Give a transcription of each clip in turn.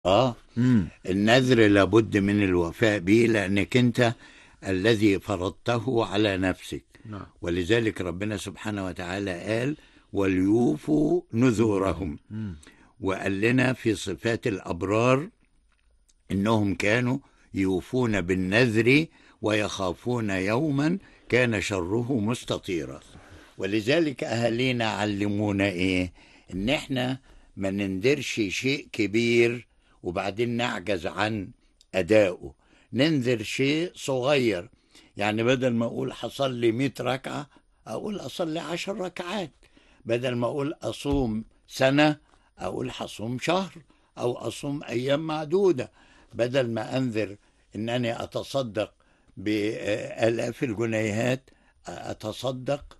اه مم. النذر لابد من الوفاء به لانك انت الذي فرضته على نفسك نعم ولذلك ربنا سبحانه وتعالى قال وليوفوا نذورهم مم. وقال لنا في صفات الابرار انهم كانوا يوفون بالنذر ويخافون يوما كان شره مستطيرا ولذلك اهالينا علمونا ايه ان احنا ما ننذرش شيء كبير وبعدين نعجز عن ادائه ننذر شيء صغير يعني بدل ما اقول حصل لي 100 ركعه اقول اصلي 10 ركعات بدل ما اقول اصوم سنه اقول حصوم شهر او اصوم ايام معدوده بدل ما انذر انني اتصدق بالاف الجنيهات اتصدق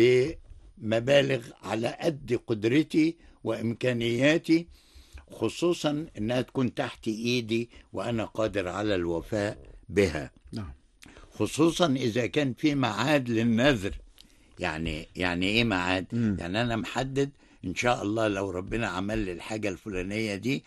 بمبالغ على قد قدرتي وامكانياتي خصوصا انها تكون تحت ايدي وانا قادر على الوفاء بها نعم خصوصا اذا كان في ميعاد للنذر يعني يعني ايه ميعاد مم. يعني انا محدد ان شاء الله لو ربنا عمل لي الحاجه الفلانيه دي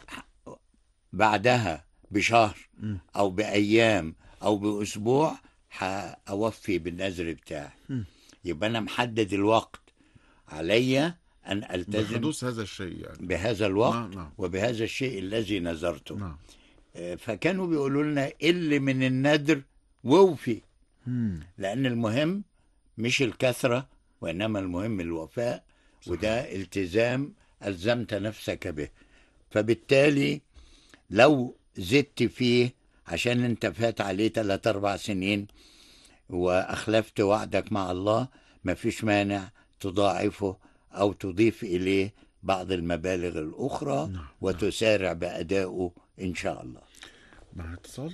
بعدها بشهر مم. او بايام او باسبوع هاوفي بالنذر بتاعي مم. يبقى انا محدد الوقت عليا ان التزم بحدوث هذا الشيء يعني بهذا الوقت نعم نعم وبهذا الشيء الذي نذرته نعم فكانوا بيقولوا لنا اللي من النذر ووفي مم. لأن المهم مش الكثرة وإنما المهم الوفاء وده التزام ألزمت نفسك به فبالتالي لو زدت فيه عشان انت فات عليه ثلاث أربع سنين وأخلفت وعدك مع الله مفيش مانع تضاعفه أو تضيف إليه بعض المبالغ الأخرى نعم. وتسارع بأدائه إن شاء الله مع اتصال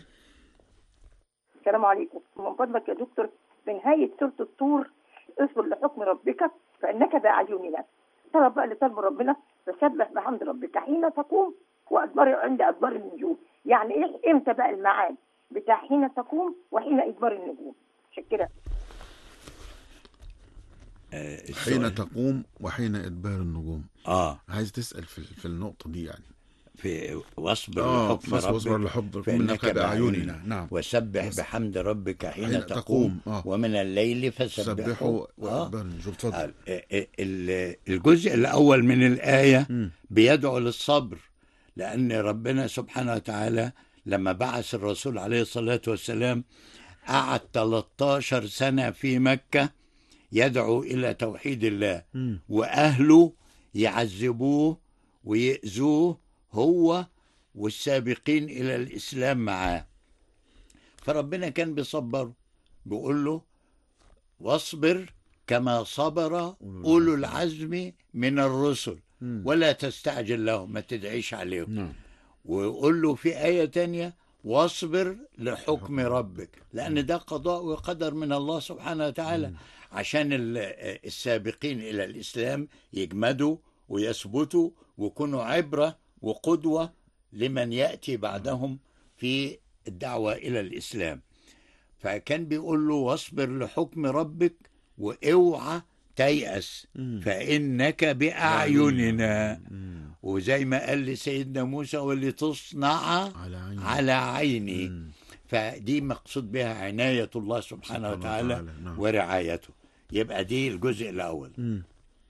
السلام عليكم من فضلك يا دكتور في نهاية سورة الطور اصبر لحكم ربك فإنك بأعيننا طلب بقى اللي طلب ربنا فسبح بحمد ربك حين تقوم وأدبار عند أدبار النجوم يعني إيه إمتى بقى الميعاد بتاع حين تقوم وحين إدبار النجوم شكرا آه، حين السؤال- تقوم وحين إدبار النجوم آه عايز تسأل في, في النقطة دي يعني في واصبر اه لحكم بس واصبر ربك لحب فإنك منك بأعيننا بأعيننا نعم وسبح بس- بحمد ربك حين, حين تقوم, تقوم، آه. ومن الليل فسبحه سبحوا آه. وأدبار النجوم اتفضل آه، ال- ال- الجزء الأول من الآية مم. بيدعو للصبر لأن ربنا سبحانه وتعالى لما بعث الرسول عليه الصلاة والسلام قعد 13 سنة في مكة يدعو إلى توحيد الله مم. وأهله يعذبوه ويأذوه هو والسابقين إلى الإسلام معاه فربنا كان بيصبره بيقول له واصبر كما صبر أولو العزم من الرسل مم. ولا تستعجل لهم ما تدعيش عليهم نعم ويقول له في آية تانية واصبر لحكم ربك لأن ده قضاء وقدر من الله سبحانه وتعالى عشان ال- السابقين إلى الإسلام يجمدوا ويثبتوا ويكونوا عبرة وقدوة لمن يأتي بعدهم في الدعوة إلى الإسلام فكان بيقول له واصبر لحكم ربك واوعى تيأس مم. فإنك بأعيننا مم. وزي ما قال لسيدنا موسى واللي تصنع على عيني على عيني مم. فدي مقصود بها عناية الله سبحانه سبحانه وتعالى وتعالى، نعم. ورعايته يبقى دي الجزء الأول مم.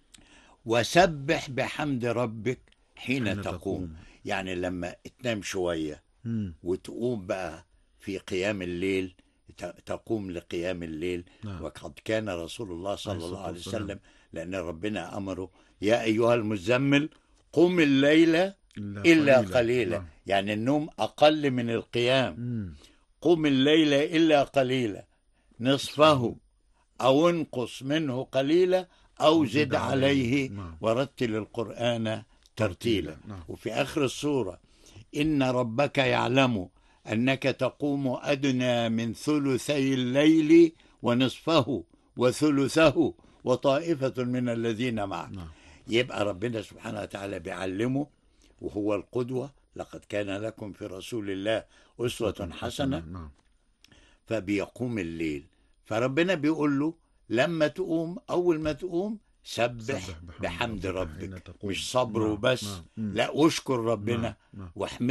وسبح بحمد ربك حين, حين تقوم. تقوم. يعني لما تنام شوية مم. وتقوم بقى في قيام الليل ت- تقوم لقيام الليل نعم. وقد كان رسول الله صلى عليه الله الصلاة عليه والسلام. وسلم لأن ربنا أمره يا أيها المزمل قم الليل إلا قليلا نعم. يعني النوم أقل من القيام مم. قم الليل إلا قليلا نصفه أو انقص منه قليلا أو زد عليه نعم. ورتل القرآن ترتيلا نعم. وفي آخر السورة إن ربك يعلم أنك تقوم أدنى من ثلثي الليل ونصفه وثلثه وطائفة من الذين معك نعم. يبقى ربنا سبحانه وتعالى بيعلمه وهو القدوة لقد كان لكم في رسول الله أسوة حسنة نعم فبيقوم الليل فربنا بيقول له لما تقوم أول ما تقوم سبح سبح بحمد بحمد ربك ربك حين تقوم. مش صبر نعم، وبس نعم. مم. لا واشكر ربنا نعم، نعم. واحمد